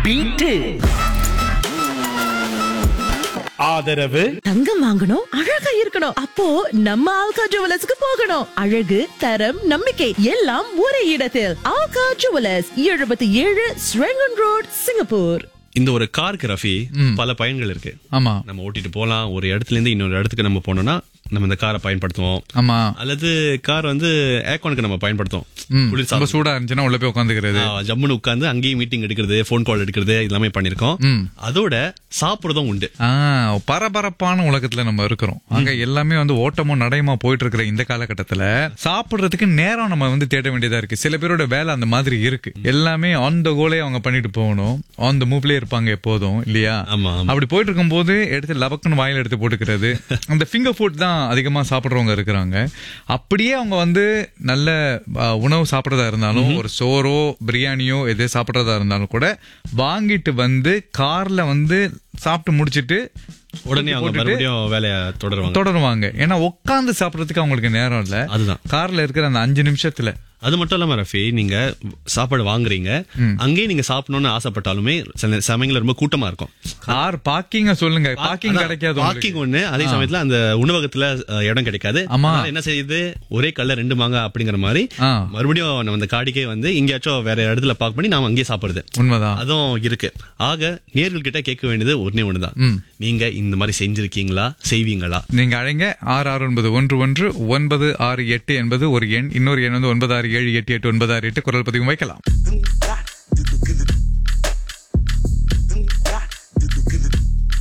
Beat ஆதரவு தங்கம் வாங்கணும் அழகா இருக்கணும் அப்போ நம்ம ஆல்கா ஜுவலர்ஸ்க்கு போகணும் அழகு தரம் நம்பிக்கை எல்லாம் ஒரே இடத்தில் ஆல்கா ஜுவலர்ஸ் எழுபத்தி ஏழு ஸ்ரெங்கன் ரோட் சிங்கப்பூர் இந்த ஒரு காருக்கு ரஃபி பல பயன்கள் இருக்கு ஆமா நம்ம ஓட்டிட்டு போலாம் ஒரு இடத்துல இருந்து இன்னொரு இடத்துக்கு நம்ம போனோம்னா நம்ம இந்த காரை பயன்படுத்துவோம் ஆமா அல்லது கார் வந்து ஏர்கானுக்கு நம்ம பயன்படுத்துவோம் ம், குளிர் ரொம்ப சூடா இருந்துச்சுன்னா உள்ள போய் உட்காந்துக்கிறது ஆ, ஜம்முன்னு உட்கார்ந்து அங்கேயும் மீட்டிங் எடுக்கிறது ஃபோன் கால் எடுக்கிறது எல்லாமே பண்ணிருக்கோம் ம். அதோட சாப்பிடுறதும் உண்டு ஆ, பரபரப்பான உலகத்துல நம்ம இருக்கிறோம் அங்க எல்லாமே வந்து ஓட்டமும் நடையுமா போயிட்டு இருக்கிற இந்த காலகட்டத்துல சாப்பிடுறதுக்கு நேரம் நம்ம வந்து தேட வேண்டியதா இருக்கு சில பேரோட வேலை அந்த மாதிரி இருக்கு எல்லாமே ஆன் த கோலே அவங்க பண்ணிட்டு போகணும் ஆன் த மூவ்லயே இருப்பாங்க எப்போதும் இல்லையா ஆமா, ஆமா. அப்படி போயிட்டு இருக்கும்போது எடுத்து லபக்குன்னு வாயில எடுத்து போட்டுக்கிறது அந்த ஃபிங்கர் ஃபுட் தான் அதிகமா சாப்பிடுறவங்க இருக்கிறாங்க அப்படியே அவங்க வந்து நல்ல ஆ, உணவு சாப்பிடுறதா இருந்தாலும் ஒரு சோறோ பிரியாணியோ எதே சாப்பிடுறதா இருந்தாலும் கூட வாங்கிட்டு வந்து கார்ல வந்து சாப்பிட்டு முடிச்சிட்டு உடனே அவங்க போட்டுட்டு மறுபடியும் வேலையை தொடருவாங்க தொடருவாங்க ஏன்னா உட்காந்து சாப்பிடறதுக்கு அவங்களுக்கு நேரம் இல்ல அதுதான் கார்ல இருக்கிற அந்த அஞ்சு நிமிஷத்துல அது மட்டும் இல்லாம ரஃபி நீங்க சாப்பாடு வாங்குறீங்க அங்கேயே நீங்க சாப்பிடணும்னு ஆசைப்பட்டாலுமே சில சமயங்கள்ல ரொம்ப கூட்டமா இருக்கும் கார் பார்க்கிங்க சொல்லுங்க பார்க்கிங் கிடைக்காது உங்களுக்கு. பார்க்கிங் ஒண்ணு அதே சமயத்துல அந்த உணவகத்துல அஹ், இடம் கிடைக்காது ஆமா. அதனால என்ன செய்யுது ஒரே கல்ல ரெண்டு மாங்க அப்படிங்கிற மாதிரி ஆ. மறுபடியும் நம்ம அந்த காடிக்கே வந்து எங்கேயாச்சும் வேற இடத்துல பார்க் பண்ணி நாம அங்கேயே சாப்பிடுறது உண்மைதான் அதுவும் இருக்கு ஆக நேர்கள் கிட்ட கேட்க வேண்டியது ஒண்ணே ஒண்ணுதான் நீங்க இந்த மாதிரி செஞ்சிருக்கீங்களா செய்வீங்களா நீங்க அழைங்க ஆறு ஆறு ஒன்பது ஒன்று ஒன்று ஒன்பது ஆறு எட்டு என்பது ஒரு எண் இன்னொரு எண் வந்து ஒன்பது ஆறு ஏழு எட்டு எட்டு ஒன்பது ஆறு எட்டு குரல் பதிவும் வைக்கலாம்